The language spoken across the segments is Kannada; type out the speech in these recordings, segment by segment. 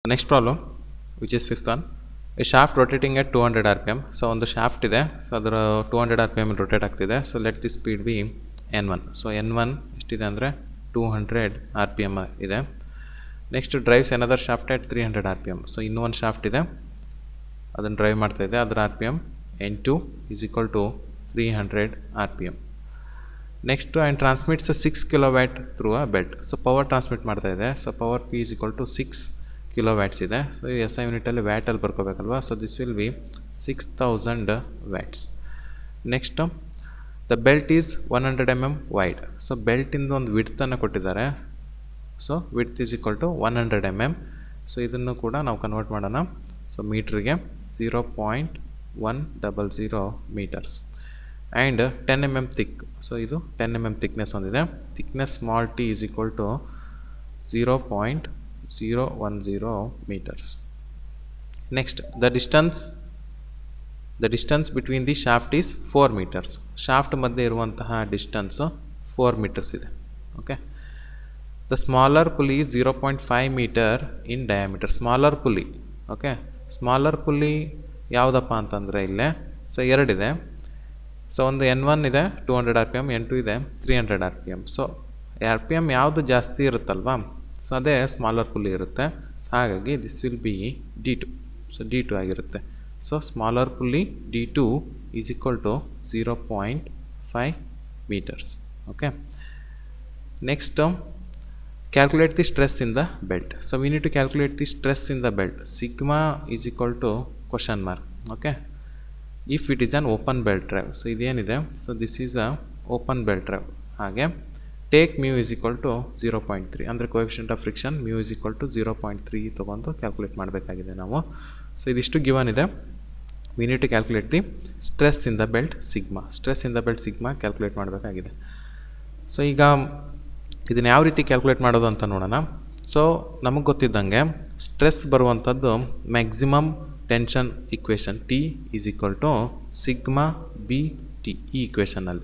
Next problem which is fifth one ಈ shaft rotating at two hundred R P M so ಒಂದು ಶಾಫ್ಟ್ ಇದೆ ಸೊ ಅದರ two hundred R P M rotate ಆಗ್ತಿದೆ so let the speed be N one so N one ಎಷ್ಟಿದೆ ಅಂದರೆ two hundred R P M ಇದೆ next drives another shaft at three hundred R P M so ಇನ್ನೂ ಒಂದು ಶಾಫ್ಟ್ ಇದೆ ಅದನ್ನು ಡ್ರೈವ್ ಮಾಡ್ತಾ ಇದೆ ಅದರ R P M N to is equal to three hundred R P M next and transmits six kilo watt through a belt so power transmit ಮಾಡ್ತಾ ಇದೆ so power P is equal to six kilo watts ಇದೆ ಸೊ ಎಸ್ ಐ ಯೂನಿಟಲ್ಲಿ ವ್ಯಾಟಲ್ಲಿ ಬರ್ಕೋಬೇಕಲ್ವಾ so this will be six thousand watts next the belt is one hundred M M wide so ಬೆಲ್ಟಿಂದ ಒಂದು ವಿಡ್ತನ್ನು ಕೊಟ್ಟಿದ್ದಾರೆ so width is equal to one hundred M M so ಇದನ್ನು ಕೂಡ ನಾವು ಕನ್ವರ್ಟ್ ಮಾಡೋಣ ಸೊ ಮೀಟ್ರಿಗೆ zero point one double zero meters and ten M M thick so ಇದು ಟೆನ್ ಎಮ್ ಎಮ್ ಥಿಕ್ನೆಸ್ ಹೊಂದಿದೆ thickness small T is equal to zero point zero one zero meters next the distance the distance between the shaft is four meters shaft ಮಧ್ಯೆ ಇರುವಂತಹ ಡಿಸ್ಟನ್ಸು ಫೋರ್ ಮೀಟರ್ಸ್ ಇದೆ okay the smaller pulley is zero point five meter in diameter smaller pulley okay smaller ಪುಲಿ ಯಾವುದಪ್ಪ ಅಂತಂದರೆ ಇಲ್ಲೇ ಸೊ ಎರಡಿದೆ ಸೊ ಒಂದು ಎನ್ ಒನ್ ಇದೆ two hundred R P M N two ಇದೆ three hundred R P M so R P M ಯಾವುದು ಜಾಸ್ತಿ ಇರುತ್ತಲ್ವಾ ಸೊ ಅದೇ ಸ್ಮಾಲರ್ ಪುಲಿ ಇರುತ್ತೆ ಸೊ ಹಾಗಾಗಿ this will be D two so D two ಆಗಿರುತ್ತೆ so smaller pulley D two is equal to zero point five meters okay next calculate the stress in the belt so we need to calculate the stress in the belt sigma is equal to question mark okay if it is an open belt drive so ಇದೇನಿದೆ so this is a open belt drive ಹಾಗೆ take mu is equal to zero point three ಅಂದರೆ coefficient of friction mu is equal to zero point three ತೊಗೊಂಡು ಕ್ಯಾಲ್ಕುಲೇಟ್ ಮಾಡಬೇಕಾಗಿದೆ ನಾವು ಸೊ ಇದಿಷ್ಟು ಗಿವನ್ ಇದೆ we need to calculate the stress in the belt sigma stress in the belt sigma calculate ಮಾಡಬೇಕಾಗಿದೆ ಸೊ ಈಗ ಇದನ್ನು ಯಾವ ರೀತಿ ಕ್ಯಾಲ್ಕುಲೇಟ್ ಮಾಡೋದು ಅಂತ ನೋಡೋಣ ಸೊ ನಮಗೆ ಗೊತ್ತಿದ್ದಂಗೆ ಸ್ಟ್ರೆಸ್ ಬರುವಂಥದ್ದು maximum tension equation T is equal to sigma B T ಈ ಇಕ್ವೇಷನಲ್ಲಿ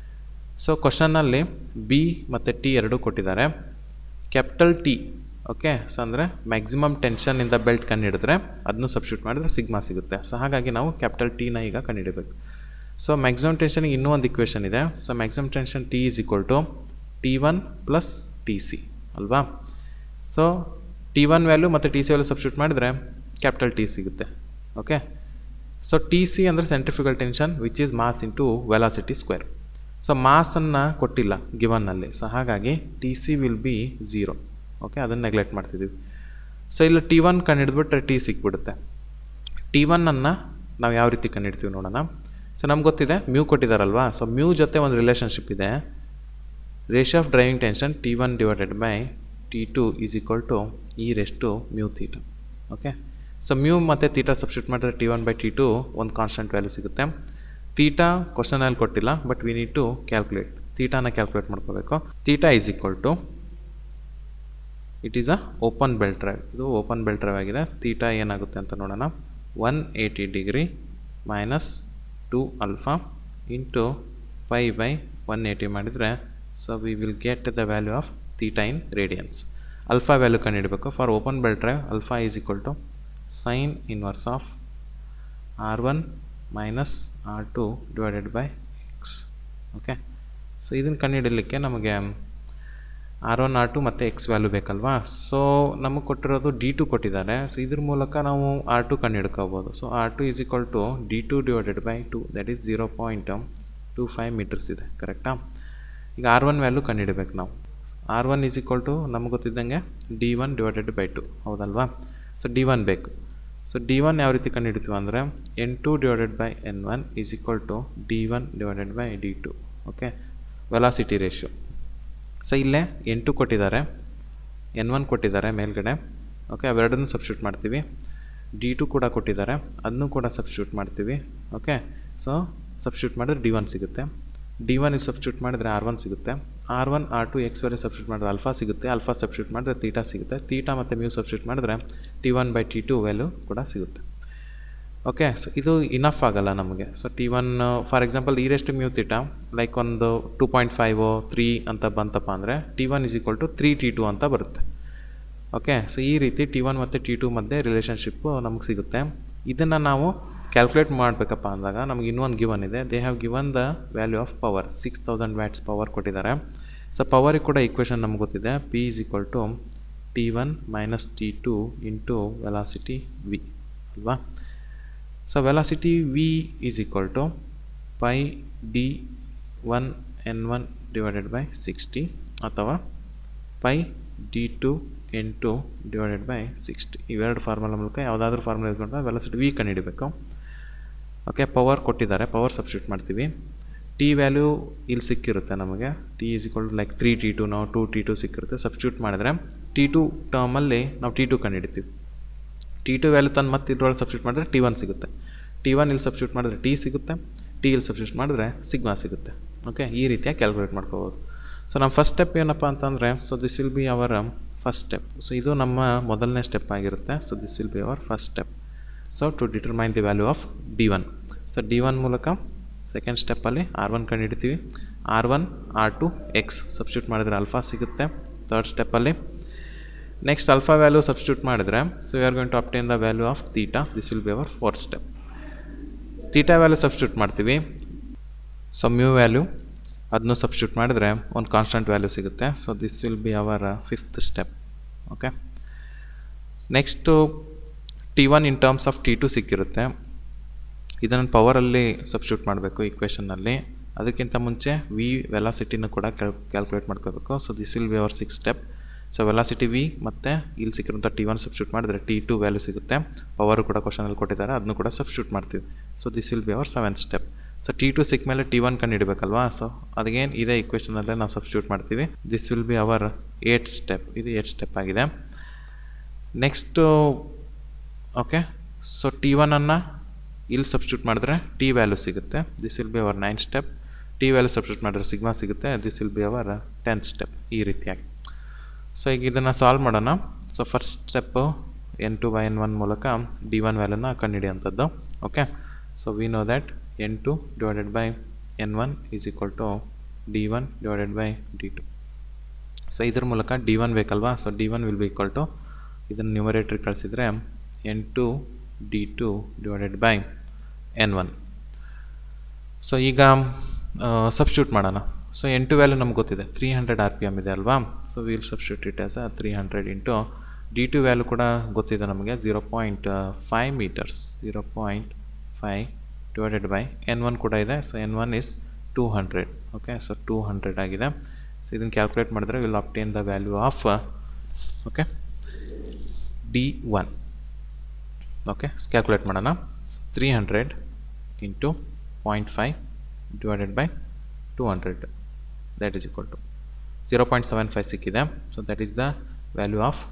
ಸೊ ಕ್ವಶನ್ನಲ್ಲಿ ಬಿ ಮತ್ತು ಟಿ ಎರಡೂ ಕೊಟ್ಟಿದ್ದಾರೆ ಕ್ಯಾಪಿಟಲ್ ಟಿ ಓಕೆ ಸೊ ಅಂದರೆ ಮ್ಯಾಕ್ಸಿಮಮ್ ಟೆನ್ಷನ್ ಇಂದ ಬೆಲ್ಟ್ ಕಂಡುಹಿಡಿದ್ರೆ ಅದನ್ನು ಸಬ್ಸ್ಟಿಟ್ಯೂಟ್ ಮಾಡಿದ್ರೆ ಸಿಗ್ಮಾ ಸಿಗುತ್ತೆ ಸೊ ಹಾಗಾಗಿ ನಾವು ಕ್ಯಾಪಿಟಲ್ ಟಿನ ಈಗ ಕಂಡುಹಿಡಬೇಕು ಸೊ ಮ್ಯಾಕ್ಸಿಮಮ್ ಟೆನ್ಷನ್ಗೆ ಇನ್ನೂ ಒಂದು ಇಕ್ವೇಷನ್ ಇದೆ so maximum tension T is equal to T one plus T C ಅಲ್ವಾ ಸೊ ಟಿ ಒನ್ ವ್ಯಾಲ್ಯೂ ಮತ್ತು ಟಿ ಸಿ ವ್ಯಾಲ್ಯೂ ಸಬ್ಸ್ಟಿಟ್ಯೂಟ್ ಮಾಡಿದರೆ ಕ್ಯಾಪಿಟಲ್ ಟಿ ಸಿಗುತ್ತೆ ಓಕೆ ಸೊ ಟಿ ಸಿ ಅಂದರೆ centrifugal tension which is mass into velocity square so ಮಾಸನ್ನು ಕೊಟ್ಟಿಲ್ಲ ಗಿವನ್ನಲ್ಲಿ ಸೊ ಹಾಗಾಗಿ T C will be zero okay ಅದನ್ನು ನೆಗ್ಲೆಕ್ಟ್ ಮಾಡ್ತಿದ್ದೀವಿ ಸೊ ಇಲ್ಲಿ ಟಿ ಒನ್ ಕಂಡುಹಿಡಿದ್ಬಿಟ್ರೆ ಟಿ ಸಿಕ್ಬಿಡುತ್ತೆ ಟಿ ಒನ್ನನ್ನು ನಾವು ಯಾವ ರೀತಿ ಕಂಡುಹಿಡ್ತೀವಿ ನೋಡೋಣ ಸೊ ನಮ್ಗೆ ಗೊತ್ತಿದೆ ಮ್ಯೂ ಕೊಟ್ಟಿದ್ದಾರಲ್ವಾ ಸೊ ಮ್ಯೂ ಜೊತೆ ಒಂದು ರಿಲೇಷನ್ಶಿಪ್ ಇದೆ ratio of driving tension T one divided by T two is equal to e rest mu theta okay so mu ಮತ್ತು ತೀಟಾ ಸಬ್ಸ್ಟಿಟ್ಯೂಟ್ ಮಾಡಿದ್ರೆ T one by T two ಒಂದು ಕಾನ್ಸ್ಟೆಂಟ್ ವ್ಯಾಲ್ಯೂ ಸಿಗುತ್ತೆ ತೀಟಾ ಕ್ವಶನಲ್ಲಿ ಕೊಟ್ಟಿಲ್ಲ but we need to calculate ತೀಟಾನ ಕ್ಯಾಲ್ಕುಲೇಟ್ ಮಾಡ್ಕೋಬೇಕು theta is equal to it is a open belt drive ಇದು ಓಪನ್ ಬೆಲ್ಟ್ ಡ್ರೈವ್ ಆಗಿದೆ ತೀಟಾ ಏನಾಗುತ್ತೆ ಅಂತ ನೋಡೋಣ one eighty degree minus two alpha into pi by one eighty ಮಾಡಿದರೆ so we will get the value of theta in radians alpha value ಕಂಡುಹಿಡಬೇಕು for open belt drive alpha is equal to sine inverse of R one minus R two divided by X okay so ಇದನ್ನು ಕಂಡುಹಿಡಲಿಕ್ಕೆ ನಮಗೆ ಆರ್ ಒನ್ ಆರ್ ಟು ಮತ್ತು ಎಕ್ಸ್ ವ್ಯಾಲ್ಯೂ ಬೇಕಲ್ವಾ ಸೊ ನಮಗೆ ಕೊಟ್ಟಿರೋದು ಡಿ ಟು ಕೊಟ್ಟಿದ್ದಾರೆ ಸೊ ಇದ್ರ ಮೂಲಕ ನಾವು ಆರ್ ಟು ಕಂಡುಹಿಡ್ಕೋಬೋದು so R to is equal to D two divided by two that is zero point two five meters ಇದೆ ಕರೆಕ್ಟಾ ಈಗ ಆರ್ ಒನ್ ವ್ಯಾಲ್ಯೂ ಕಂಡುಹಿಡಬೇಕು ನಾವು R one is equal to ನಮ್ಗೆ ಗೊತ್ತಿದ್ದಂಗೆ D one divided by two ಹೌದಲ್ವಾ ಸೊ ಡಿ ಒನ್ ಬೇಕು ಸೊ ಡಿ ಒನ್ ಯಾವ ರೀತಿ ಕಂಡುಹಿಡ್ತೀವಿ ಅಂದರೆ N two divided by N one is equal to D one divided by D two okay velocity ratio so ಇಲ್ಲೇ ಎನ್ ಟು ಕೊಟ್ಟಿದ್ದಾರೆ ಎನ್ ಒನ್ ಕೊಟ್ಟಿದ್ದಾರೆ ಮೇಲ್ಗಡೆ ಓಕೆ ಅವೆರಡನ್ನು ಸಬ್ಸ್ಟಿಟ್ಯೂಟ್ ಮಾಡ್ತೀವಿ ಡಿ ಟು ಕೂಡ ಕೊಟ್ಟಿದ್ದಾರೆ ಅದನ್ನು ಕೂಡ ಸಬ್ಸ್ಟಿಟ್ಯೂಟ್ ಮಾಡ್ತೀವಿ ಓಕೆ ಸೊ ಸಬ್ಸ್ಟಿಟ್ಯೂಟ್ ಮಾಡಿದ್ರೆ ಡಿ ಒನ್ ಸಿಗುತ್ತೆ ಡಿ ಒನ್ಗೆ ಸಬ್ಸ್ಟಿಟ್ಯೂಟ್ ಮಾಡಿದ್ರೆ ಆರ್ ಒನ್ ಸಿಗುತ್ತೆ R one R two X ವರೆ ಸಬ್ಸ್ಟಿಟ್ಯೂಟ್ ಮಾಡಿದ್ರೆ ಅಲ್ಫಾ ಸಿಗುತ್ತೆ ಅಲ್ಫಾ ಸಬ್ಸ್ಟಿಟ್ಯೂಟ್ ಮಾಡಿದ್ರೆ ತೀಟಾ ಸಿಗುತ್ತೆ ತೀಟಾ ಮತ್ತು ಮ್ಯೂ ಸಬ್ಸ್ಟಿಟ್ಯೂಟ್ ಮಾಡಿದ್ರೆ T one by T two value ಕೂಡ ಸಿಗುತ್ತೆ ಓಕೆ ಸೊ ಇದು ಇನಫ್ ಆಗಲ್ಲ ನಮಗೆ so T one for example ಈ ರೆಸ್ಟ್ ಮ್ಯೂ ತೀಟಾ ಲೈಕ್ ಒಂದು ಟೂ ಪಾಯಿಂಟ್ ಫೈವೋ ತ್ರೀ ಅಂತ ಬಂತಪ್ಪ ಅಂದರೆ T one is equal to three T two ಅಂತ ಬರುತ್ತೆ ಓಕೆ ಸೊ ಈ ರೀತಿ ಟಿ ಒನ್ ಮತ್ತು ಟಿ ಟು ಮಧ್ಯೆ ರಿಲೇಷನ್ಶಿಪ್ಪು ನಮಗೆ ಸಿಗುತ್ತೆ ಇದನ್ನು ನಾವು ಕ್ಯಾಲ್ಕುಲೇಟ್ ಮಾಡಬೇಕಪ್ಪ ಅಂದಾಗ ನಮಗೆ ಇನ್ನೊಂದು ಗಿವನ್ ಇದೆ they have given the value of power six thousand watts power ಕೊಟ್ಟಿದ್ದಾರೆ ಸೊ ಪವರಿಗೆ ಕೂಡ ಈಕ್ವೇಷನ್ ನಮ್ಗೆ ಗೊತ್ತಿದೆ P is equal to T one minus T two into velocity V ಅಲ್ವಾ so velocity V is equal to pi D one N one divided by sixty ಅಥವಾ pi D two N two divided by sixty ಇವೆರಡು ಫಾರ್ಮುಲಾ ಮೂಲಕ ಯಾವುದಾದ್ರೂ ಫಾರ್ಮುಲಾ ಯೂಸ್ ಮಾಡಿದ್ರೆ ವೆಲಾಸಿಟಿ ವಿ ಕಂಡುಹಿಡಬೇಕು ಓಕೆ ಪವರ್ ಕೊಟ್ಟಿದ್ದಾರೆ ಪವರ್ ಸಬ್ಸ್ಟಿಟ್ಯೂಟ್ ಮಾಡ್ತೀವಿ ಟಿ ವ್ಯಾಲ್ಯೂ ಇಲ್ಲಿ ಸಿಕ್ಕಿರುತ್ತೆ ನಮಗೆ T is equal to like three T two ನಾವು ಟು ಟಿ ಟು ಸಿಕ್ಕಿರುತ್ತೆ ಸಬ್ಸ್ಟಿಟ್ಯೂಟ್ ಮಾಡಿದ್ರೆ ಟಿ ಟು ಟರ್ಮಲ್ಲಿ ನಾವು ಟಿ ಟು ಕಂಡುಹಿಡಿತೀವಿ ಟಿ ಟು ವ್ಯಾಲ್ಯೂ ತಂದು ಮತ್ತೆ ಇದ್ರೊಳಗೆ ಸಬ್ಸ್ಟಿಟ್ಯೂಟ್ ಮಾಡಿದ್ರೆ ಟಿ ಒನ್ ಸಿಗುತ್ತೆ ಟಿ ಒನ್ ಇಲ್ಲಿ ಸಬ್ಸ್ಟಿಟ್ಯೂಟ್ ಮಾಡಿದ್ರೆ ಟಿ ಸಿಗುತ್ತೆ ಟಿ ಇಲ್ಲಿ ಸಬ್ಸ್ಟಿಟ್ಯೂಟ್ ಮಾಡಿದ್ರೆ ಸಿಗ್ಮಾ ಸಿಗುತ್ತೆ ಓಕೆ ಈ ರೀತಿಯಾಗಿ ಕ್ಯಾಲ್ಕುಲೇಟ್ ಮಾಡ್ಕೋಬೋದು ಸೊ ನಮ್ಮ ಫಸ್ಟ್ ಸ್ಟೆಪ್ ಏನಪ್ಪ ಅಂತಂದರೆ so this will be our first step so ಇದು ನಮ್ಮ ಮೊದಲನೇ ಸ್ಟೆಪ್ ಆಗಿರುತ್ತೆ so this will be our first step so to determine the value of D one so D one ಮೂಲಕ ಸೆಕೆಂಡ್ ಸ್ಟೆಪ್ಪಲ್ಲಿ ಆರ್ ಒನ್ ಕಂಡುಹಿಡಿತೀವಿ R one R two X substitute ಮಾಡಿದ್ರೆ ಅಲ್ಫಾ ಸಿಗುತ್ತೆ ತರ್ಡ್ ಸ್ಟೆಪ್ಪಲ್ಲಿ ನೆಕ್ಸ್ಟ್ ಅಲ್ಫಾ ವ್ಯಾಲ್ಯೂ ಸಬ್ಸ್ಟಿಟ್ಯೂಟ್ ಮಾಡಿದ್ರೆ so you are going to obtain the value of theta this will be hour fourth step theta value substitute ಮಾಡ್ತೀವಿ ಸೊ ಮ್ಯೂ ವ್ಯಾಲ್ಯೂ ಅದನ್ನು ಸಬ್ಸ್ಟಿಟ್ಯೂಟ್ ಮಾಡಿದ್ರೆ ಒಂದು ಕಾನ್ಸ್ಟಂಟ್ ವ್ಯಾಲ್ಯೂ ಸಿಗುತ್ತೆ so this will be our fifth step okay next T one in terms of T two ಸಿಕ್ಕಿರುತ್ತೆ ಇದನ್ನು ಪವರಲ್ಲಿ ಸಬ್ಸ್ಟಿಟ್ಯೂಟ್ ಮಾಡಬೇಕು ಈಕ್ವೇಷನ್ನಲ್ಲಿ ಅದಕ್ಕಿಂತ ಮುಂಚೆ ವಿ ವೆಲಾಸಿಟಿನೂ ಕೂಡ ಕ್ಯಾಲ್ಕುಲೇಟ್ ಮಾಡ್ಕೋಬೇಕು so this will be our six step so velocity V ಮತ್ತು ಇಲ್ಲಿ ಸಿಕ್ಕಿರೋಂಥ ಟಿ ಒನ್ ಸಬ್ಸ್ಟಿಟ್ಯೂಟ್ ಮಾಡಿದ್ರೆ ಟಿ ಟು ವ್ಯಾಲ್ಯೂ ಸಿಗುತ್ತೆ ಪವರು ಕೂಡ ಕ್ವಶನಲ್ಲಿ ಕೊಟ್ಟಿದ್ದಾರೆ ಅದನ್ನು ಕೂಡ ಸಬ್ಸ್ಟಿಟ್ಯೂಟ್ ಮಾಡ್ತೀವಿ so this will be our seventh step so T two ಸಿಕ್ಕ ಮೇಲೆ ಟಿ ಒನ್ ಕಂಡು ಹಿಡಬೇಕಲ್ವಾ ಸೊ ಅದಕ್ಕೇನು ಇದೇ ಇಕ್ವೇಷನಲ್ಲೇ ನಾವು ಸಬ್ಸ್ಟಿಟ್ಯೂಟ್ ಮಾಡ್ತೀವಿ this will be our eight step ಇದು ಏಟ್ ಸ್ಟೆಪ್ ಆಗಿದೆ ನೆಕ್ಸ್ಟು ಓಕೆ ಸೊ ಟಿ ಒನನ್ನು ಇಲ್ಲಿ ಸಬ್ಸ್ಟಿಟ್ಯೂಟ್ ಮಾಡಿದ್ರೆ ಟಿ ವ್ಯಾಲ್ಯೂ ಸಿಗುತ್ತೆ this will be our nine step T value substitute ಮಾಡಿದ್ರೆ ಸಿಗ್ಮಾ ಸಿಗುತ್ತೆ this will be our tenth step ಈ ರೀತಿಯಾಗಿ ಸೊ ಈಗ ಇದನ್ನು ಸಾಲ್ವ್ ಮಾಡೋಣ so first step N two by N one ಮೂಲಕ ಡಿ ಒನ್ ವ್ಯಾಲ್ಯೂನ ಕಂಡುಹಿಡಿಯೋಂಥದ್ದು okay so we know that N two divided by N one is equal to D one divided by D two so ಇದ್ರ ಮೂಲಕ ಡಿ ಒನ್ ಬೇಕಲ್ವಾ so D one will be equal to ಇದನ್ನು ನ್ಯೂಮರೇಟ್ರಿಗೆ ಕಳಿಸಿದರೆ N two D two divided by N one so ಈಗ ಸಬ್ಸ್ಟ್ಯೂಟ್ ಮಾಡೋಣ ಸೊ ಎನ್ ಟು ವ್ಯಾಲ್ಯೂ ನಮ್ಗೆ ಗೊತ್ತಿದೆ three hundred R P M ಇದೆ ಅಲ್ವಾ so will substitute it as a three hundred into D two value ಕೂಡ ಗೊತ್ತಿದೆ ನಮಗೆ zero point five meters zero point five divided by N one ಕೂಡ ಇದೆ so N one is two hundred okay so two hundred ಆಗಿದೆ ಸೊ ಇದನ್ನು ಕ್ಯಾಲ್ಕುಲೇಟ್ ಮಾಡಿದ್ರೆ will obtain the value of okay D one okay calculate ಮಾಡೋಣ three hundred into point five divided by two hundred that is equal to zero point seven five ಸಿಕ್ಕಿದೆ so that is the value of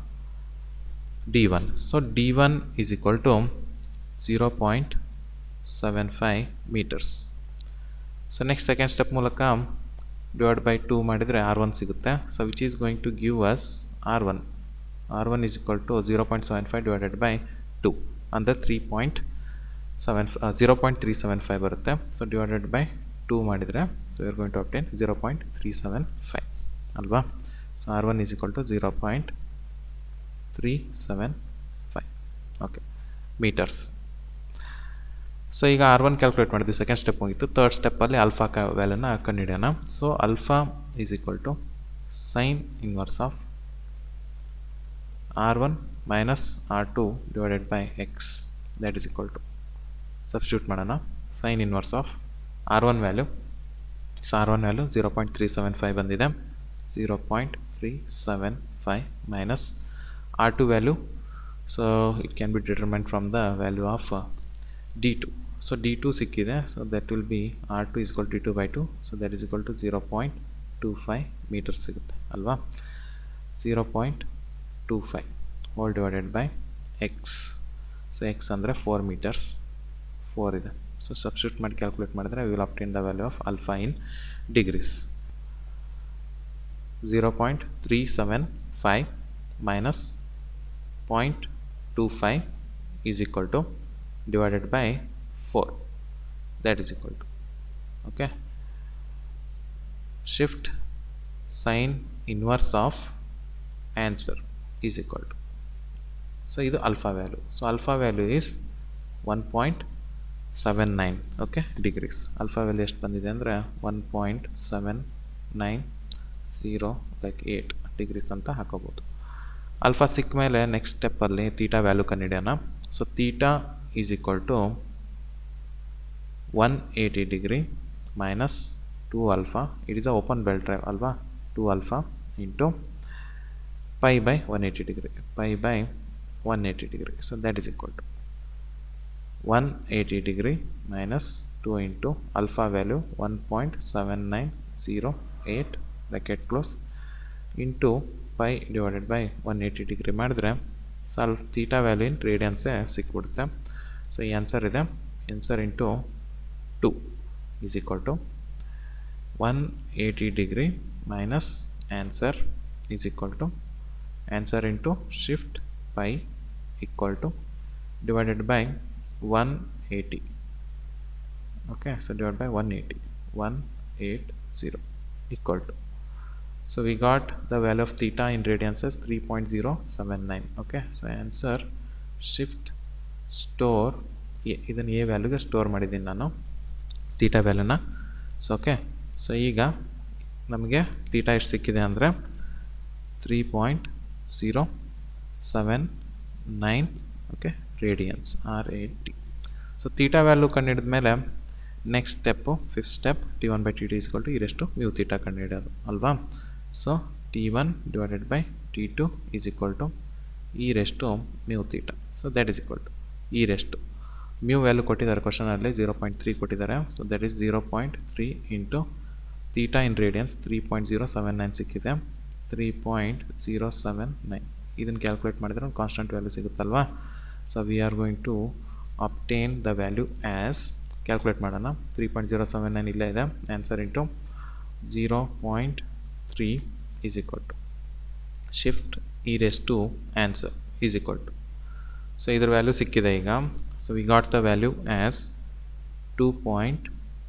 D one so D one is equal to zero point seven five meters so next second step ಮೂಲಕ ಡಿವೈಡ್ ಬೈ ಟೂ ಮಾಡಿದರೆ ಆರ್ ಒನ್ ಸಿಗುತ್ತೆ so which is going to give us R one R one is equal to zero point seven five divided by two ಅಂದರೆ three point seven zero point three seven five ಬರುತ್ತೆ ಸೊ ಡಿವೈಡೆಡ್ ಬೈ ಟೂ ಮಾಡಿದರೆ so you're going to obtain zero point three seven five ಅಲ್ವಾ so R one is equal to zero point three seven five okay meters so ಈಗ ಆರ್ ಒನ್ ಕ್ಯಾಲ್ಕುಲೇಟ್ ಮಾಡಿದ್ವಿ ಸೆಕೆಂಡ್ ಸ್ಟೆಪ್ ಮುಗಿತು ತರ್ಡ್ ಸ್ಟೆಪ್ಪಲ್ಲಿ ಅಲ್ಫಾ ಕ ವ್ಯಾಲ್ಯೂನ ಕಂಡುಹಿಡಿಯೋಣ so alpha is equal to sine inverse of R one minus R two divided by X that is equal to substitute ಮಾಡೋಣ sine inverse of R one value so R one value zero point three seven five ಬಂದಿದೆ zero point three seven five minus R two value so it can be determined from the value of D two so D two ಸಿಕ್ಕಿದೆ so that will be R two is equal to two by two so that is equal to zero point two five meters ಸಿಗುತ್ತೆ ಅಲ್ವಾ zero point two five whole divided by X so X ಅಂದರೆ ಫೋರ್ ಮೀಟರ್ಸ್ ಫೋರ್ ಇದೆ ಸೊ ಸಬ್ಸ್ಟಿಟ್ಯೂಟ್ ಮಾಡಿ ಕ್ಯಾಲ್ಕುಲೇಟ್ ಮಾಡಿದ್ರೆ will obtain the value of alpha in degrees zero point three seven five minus point two five is equal to divided by 4 that is equal to okay shift sine inverse of answer is equal to so ಇದು alpha value so alpha value is one point seven nine okay degrees alpha value ಎಷ್ಟು ಬಂದಿದೆ ಅಂದರೆ one point seven nine zero like eight degrees ಅಂತ ಹಾಕೋಬೋದು ಅಲ್ಫಾ ಸಿಕ್ಕ ಮೇಲೆ ನೆಕ್ಸ್ಟ್ ಸ್ಟೆಪ್ಪಲ್ಲಿ ತೀಟಾ ವ್ಯಾಲ್ಯೂ ಕಂಡಿಡಿಯೋಣ so theta is equal to one eighty degree minus two alpha it is a open belt drive ಅಲ್ವಾ two alpha into pi by one eighty degree pi by one eighty degree so that is equal to one eighty degree minus two into alpha value one point seven nine zero eight bracket close into pi divided by one eighty degree ಮಾಡಿದ್ರೆ ಸ್ವಲ್ಪ ತೀಟಾ ವ್ಯಾಲ್ಯೂ ಇನ್ ರೇಡಿಯನ್ಸೇ ಸಿಕ್ಬಿಡುತ್ತೆ ಸೊ ಈ ಆನ್ಸರ್ ಇದೆ answer into two is equal to one eighty degree minus answer is equal to answer into shift pi equal to divided by one eighty okay so divide by one eighty one eight zero equal to So we got the value of theta in radians as 3.079. Okay, so answer shift store ಇದನ್ನು ಎ ವ್ಯಾಲ್ಯೂಗೆ ಸ್ಟೋರ್ ಮಾಡಿದ್ದೀನಿ ನಾನು ತೀಟಾ ವ್ಯಾಲ್ಯೂನ ಸೊ ಓಕೆ ಸೊ ಈಗ ನಮಗೆ ತೀಟಾ ಎಷ್ಟು ಸಿಕ್ಕಿದೆ ಅಂದರೆ three point zero seven nine okay radians R A T so theta value ಕಂಡುಹಿಡಿದ ಮೇಲೆ next step fifth step T one by T T is equal to e raised to mu theta ಕಂಡುಹಿಡಿಯೋದು ಅಲ್ವಾ so T one divided by T two is equal to e rest mu theta so that is equal to e rest mu value ಕೊಟ್ಟಿದ್ದಾರೆ ಕ್ವಶನಲ್ಲಿ ಝೀರೋ ಪಾಯಿಂಟ್ ತ್ರೀ ಕೊಟ್ಟಿದ್ದಾರೆ so that is zero point three into theta in radians three point zero seven nine ಸಿಕ್ಕಿದೆ three point zero seven nine ಇದನ್ನು ಕ್ಯಾಲ್ಕುಲೇಟ್ ಮಾಡಿದರೆ ಒಂದು ಕಾನ್ಸ್ಟೆಂಟ್ ವ್ಯಾಲ್ಯೂ ಸಿಗುತ್ತಲ್ವಾ so we are going to obtain the value as calculate ಮಾಡೋಣ three point zero seven nine ಇಲ್ಲೇ ಇದೆ answer into zero point three is equal to shift e raise to answer is equal to so ಇದ್ರ ವ್ಯಾಲ್ಯೂ ಸಿಕ್ಕಿದೆ ಈಗ so we got the value as two point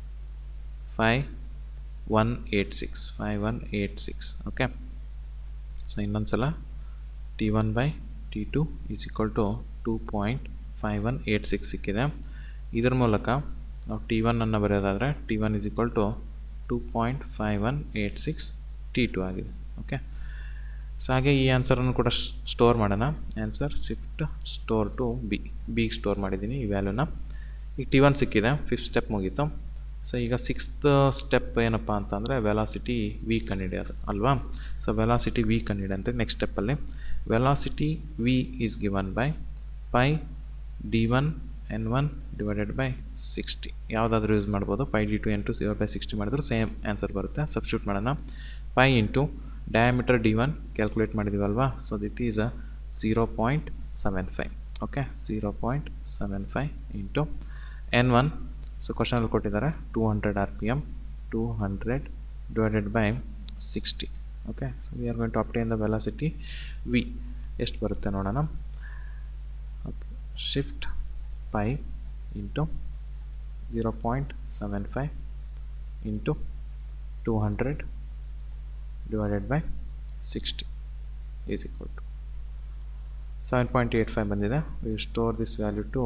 five one eight six five one eight six okay so ಇನ್ನೊಂದು ಸಲ T one by T two is equal to two point five one eight six ಸಿಕ್ಕಿದೆ ಇದ್ರ ಮೂಲಕ ನಾವು ಟಿ ಒನ್ನನ್ನು ಬರೆಯೋದಾದರೆ T one is equal to two point five one eight six T two ಆಗಿದೆ ಓಕೆ ಸೊ ಹಾಗೆ ಈ ಆನ್ಸರನ್ನು ಕೂಡ ಸ್ಟೋರ್ ಮಾಡೋಣ answer shift store to B ಬಿಗೆ ಸ್ಟೋರ್ ಮಾಡಿದ್ದೀನಿ ಈ ವ್ಯಾಲ್ಯೂನ ಈಗ ಟಿ ಒನ್ ಸಿಕ್ಕಿದೆ ಫಿಫ್ತ್ ಸ್ಟೆಪ್ ಮುಗೀತು ಸೊ ಈಗ ಸಿಕ್ಸ್ತ್ ಸ್ಟೆಪ್ ಏನಪ್ಪ ಅಂತಂದರೆ ವೆಲಾಸಿಟಿ ವಿ ಕಂಡಿಡಿಯೋದು ಅಲ್ವಾ ಸೊ ವೆಲಾಸಿಟಿ ವಿ ಕಂಡಿಡಿ ಅಂದರೆ ನೆಕ್ಸ್ಟ್ ಸ್ಟೆಪ್ಪಲ್ಲಿ velocity V is given by pi D one N one divided by sixty ಯಾವುದಾದ್ರೂ ಯೂಸ್ ಮಾಡ್ಬೋದು pi D two N two zero by sixty ಮಾಡಿದ್ರೆ ಸೇಮ್ ಆನ್ಸರ್ ಬರುತ್ತೆ ಸಬ್ಸ್ಟ್ಯೂಟ್ ಮಾಡೋಣ pi into diameter D one calculate ಮಾಡಿದ್ದೀವಲ್ವಾ so that is uh zero point seven five okay zero point seven five into N one so ಕ್ವಶನಲ್ಲಿ ಕೊಟ್ಟಿದ್ದಾರೆ two hundred R P M two hundred divided by sixty okay so we are going to obtain the velocity V ಎಷ್ಟು ಬರುತ್ತೆ ನೋಡೋಣ okay shift pi into zero point seven five into two hundred divided by sixty is equal to seven point eight five ಬಂದಿದೆ we store this value to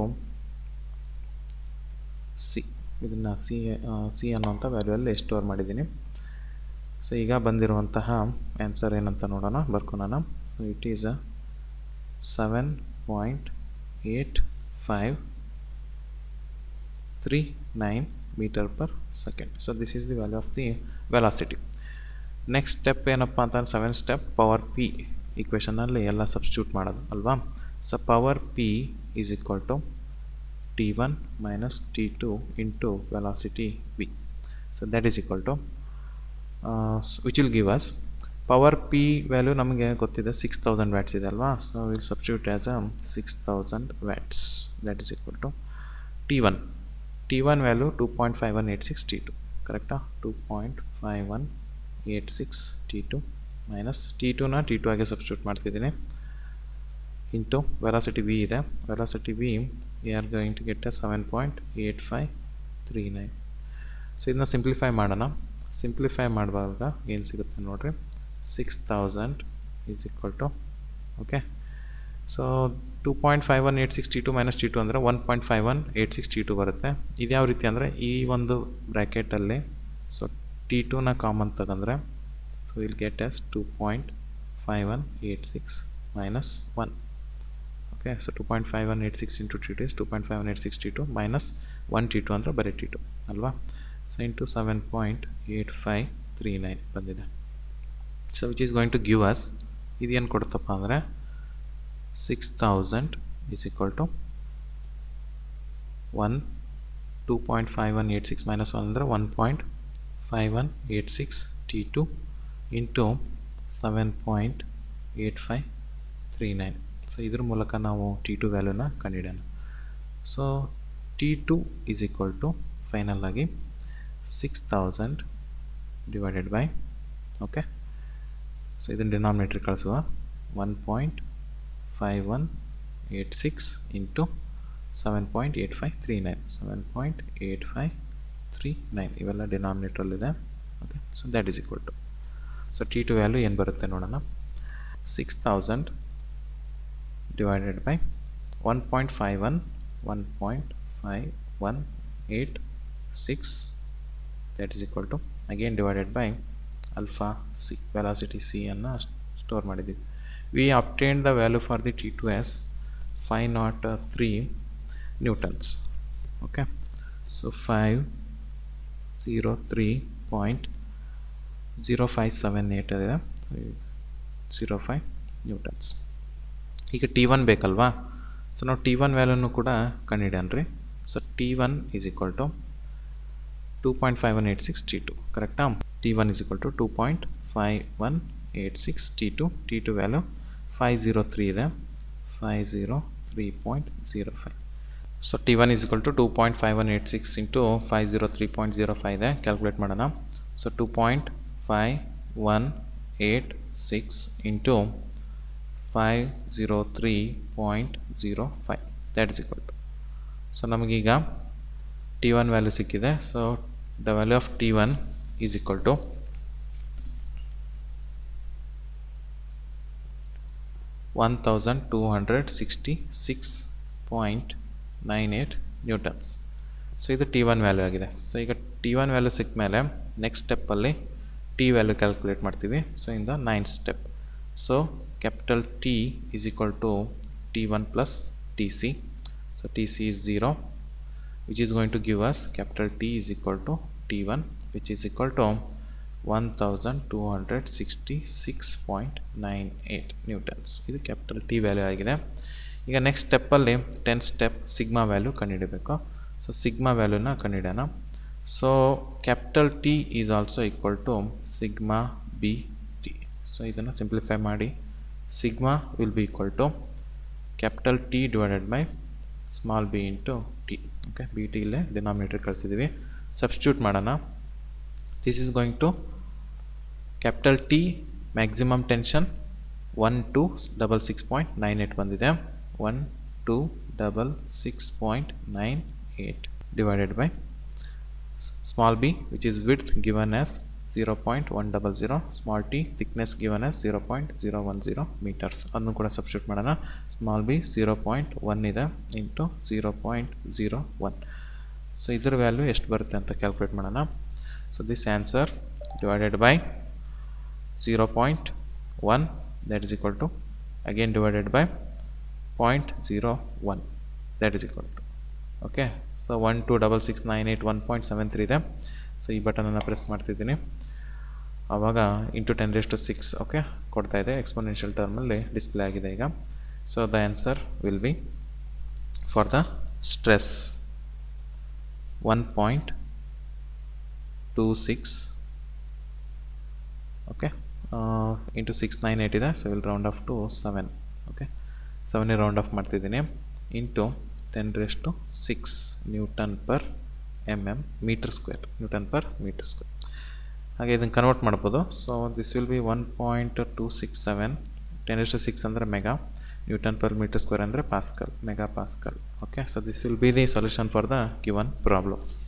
C ಇದನ್ನು ಸಿ ಸಿ ಅನ್ನೋಂಥ ವ್ಯಾಲ್ಯೂಯಲ್ಲಿ ಸ್ಟೋರ್ ಮಾಡಿದ್ದೀನಿ ಸೊ ಈಗ ಬಂದಿರುವಂತಹ ಆನ್ಸರ್ ಏನಂತ ನೋಡೋಣ ಬರ್ಕೊಳೋಣ so it is uh seven point eight five three nine meter per second so this is the value of the velocity next step ಏನಪ್ಪ ಅಂತಂದ್ರೆ ಸೆವೆನ್ ಸ್ಟೆಪ್ ಪವರ್ ಪಿ ಈಕ್ವೇಷನಲ್ಲಿ ಎಲ್ಲ ಸಬ್ಸ್ಟ್ಯೂಟ್ ಮಾಡೋದು ಅಲ್ವಾ so power P is equal to T one minus T two into velocity V so that is equal to which will give us power P value ನಮಗೆ ಗೊತ್ತಿದೆ ಸಿಕ್ಸ್ ತೌಸಂಡ್ ವ್ಯಾಟ್ಸ್ ಇದೆ ಅಲ್ವಾ so will substitute as uh six thousand watts that is equal to T one T one value two point five one eight six T two ಕರೆಕ್ಟಾ two point five one eight six T two minus T ಟುನ ಟಿ ಟು ಆಗಿ ಸಬ್ಸ್ಟ್ಯೂಟ್ ಮಾಡ್ತಿದ್ದೀನಿ ಇಂಟು ವೆಲಾಸಿಟಿ ವಿ ಇದೆ velocity V we are going to get a seven point eight five three nine so ಇದನ್ನ ಸಿಂಪ್ಲಿಫೈ ಮಾಡೋಣ ಸಿಂಪ್ಲಿಫೈ ಮಾಡುವಾಗ ಏನು ಸಿಗುತ್ತೆ ನೋಡಿರಿ six thousand is equal to okay so two point five one eight six T two minus T two ಅಂದರೆ one point five one eight six T two ಬರುತ್ತೆ ಇದು ಯಾವ ರೀತಿ ಅಂದರೆ ಈ ಒಂದು ಬ್ರ್ಯಾಕೆಟಲ್ಲಿ ಸೊ ಟಿ ಟೂನ ಕಾಮನ್ ತಗೊಂಡ್ರೆ so will get as two point five one eight six minus one okay so two point five one eight six into T two is two point five one eight six T two minus one T two ಅಂದರೆ ಬರೀ ಟಿ ಟು ಅಲ್ವಾ so into seven point eight five three nine ಬಂದಿದೆ so which is going to give us ಇದೇನು ಕೊಡುತ್ತಪ್ಪ ಅಂದರೆ six thousand is equal to one two point five one eight six minus one ಅಂದರೆ one point five one eight six T two into seven point eight five three nine so ಇದ್ರ ಮೂಲಕ ನಾವು ಟಿ ಟು ವ್ಯಾಲ್ಯೂನ ಕಂಡುಹಿಡೋಣ so T two is equal to final ಆಗಿ six thousand divided by okay so ಇದನ್ನು ಡಿನಾಮಿನೇಟರ್ ಕಳಿಸುವ one point five one eight six into seven point eight five three nine seven point eight five three nine ಇವೆಲ್ಲ ಡಿನಾಮಿನೇಟ್ರಲ್ಲಿದೆ okay so that is equal to so T two value ಏನು ಬರುತ್ತೆ ನೋಡೋಣ six thousand divided by one point five one one point five one eight six that is equal to again divided by alpha C velocity C ಅನ್ನು ಸ್ಟೋರ್ ಮಾಡಿದ್ದೀವಿ we obtain the value for the T two as five not three newtons okay so five zero three point zero five seven eight ಇದೆ ಝೀರೋ ಫೈವ್ ನ್ಯೂಟನ್ಸ್ ಈಗ ಟಿ ಒನ್ ಬೇಕಲ್ವಾ ಸೊ ನಾವು ಟಿ ಒನ್ ವ್ಯಾಲ್ಯೂನು ಕೂಡ ಕಂಡುಹಿಡ್ಯಾನ್ರಿ so T one is equal to two point five one eight six T two ಕರೆಕ್ಟಾ T one is equal to two point five one eight six T two T two value five zero three ಇದೆ five zero three point zero five so T one is equal to two point five one eight six into five zero three point zero five ಇದೆ ಕ್ಯಾಲ್ಕುಲೇಟ್ ಮಾಡೋಣ so two point five one eight six into five zero three point zero five that is equal to so ನಮಗೀಗ ಟಿ ಒನ್ ವ್ಯಾಲ್ಯೂ ಸಿಕ್ಕಿದೆ so the value of T one is equal to one thousand two hundred sixty six point nine eight newtons so ಇದು ಟಿ ಒನ್ ವ್ಯಾಲ್ಯೂ ಆಗಿದೆ ಸೊ ಈಗ ಟಿ ಒನ್ ವ್ಯಾಲ್ಯೂ ಸಿಕ್ಕ ಮೇಲೆ ನೆಕ್ಸ್ಟ್ ಸ್ಟೆಪ್ಪಲ್ಲಿ ಟಿ ವ್ಯಾಲ್ಯೂ ಕ್ಯಾಲ್ಕುಲೇಟ್ ಮಾಡ್ತೀವಿ so in the nine step so capital T is equal to T one plus T C so T C is 0 which is going to give us capital T is equal to T1 which is equal to 1266.98 newtons ಇದು ಕ್ಯಾಪಿಟಲ್ ಟಿ ವ್ಯಾಲ್ಯೂ ಆಗಿದೆ ಈಗ ನೆಕ್ಸ್ಟ್ ಸ್ಟೆಪ್ಪಲ್ಲಿ ಟೆನ್ ಸ್ಟೆಪ್ ಸಿಗ್ಮಾ ವ್ಯಾಲ್ಯೂ ಕಂಡುಹಿಡಬೇಕು ಸೊ ಸಿಗ್ಮಾ ವ್ಯಾಲ್ಯೂನ ಕಂಡುಹಿಡೋಣ so capital T is also equal to sigma B T so ಇದನ್ನು ಸಿಂಪ್ಲಿಫೈ ಮಾಡಿ sigma will be equal to capital T divided by small B into T okay B T ಇಲ್ಲೇ ಡಿನಾಮಿನೇಟರ್ ಕಳಿಸಿದ್ದೀವಿ ಸಬ್ಸ್ಟ್ಯೂಟ್ ಮಾಡೋಣ this is going to capital T maximum tension one two double six point nine eight ಬಂದಿದೆ one two double six point nine eight divided by small B which is width given as zero point one double zero small T thickness given as zero point zero one zero meters ಅದನ್ನು ಕೂಡ ಸಬ್ಸ್ಟ್ಯೂಟ್ ಮಾಡೋಣ small B zero point one ಇದೆ into zero point zero one so ಇದ್ರ ವ್ಯಾಲ್ಯೂ ಎಷ್ಟು ಬರುತ್ತೆ ಅಂತ ಕ್ಯಾಲ್ಕುಲೇಟ್ ಮಾಡೋಣ so this answer divided by zero point one that is equal to again divided by 0.01 that is equal to okay so one two double six nine eight one point seven three ಇದೆ ಸೊ ಈ ಬಟನನ್ನು ಪ್ರೆಸ್ ಮಾಡ್ತಿದ್ದೀನಿ ಆವಾಗ into ten raise to six okay ಕೊಡ್ತಾ ಇದೆ ಎಕ್ಸ್ಪೊನೆನ್ಷಿಯಲ್ ಟರ್ಮಲ್ಲಿ ಡಿಸ್ಪ್ಲೇ ಆಗಿದೆ ಈಗ so the answer will be for the stress one point two six okay into six nine eight ಇದೆ so will round off to seven okay ಸೆವೆನೇ ರೌಂಡ್ ಆಫ್ ಮಾಡ್ತಿದ್ದೀನಿ into ten raise to six Newton per M M meter square newton per meter square ಹಾಗೆ ಇದನ್ನು ಕನ್ವರ್ಟ್ ಮಾಡ್ಬೋದು so this will be one point two six seven ten raise to six ಅಂದರೆ mega newton per meter square ಅಂದರೆ pascal mega pascal okay so this will be the solution for the given problem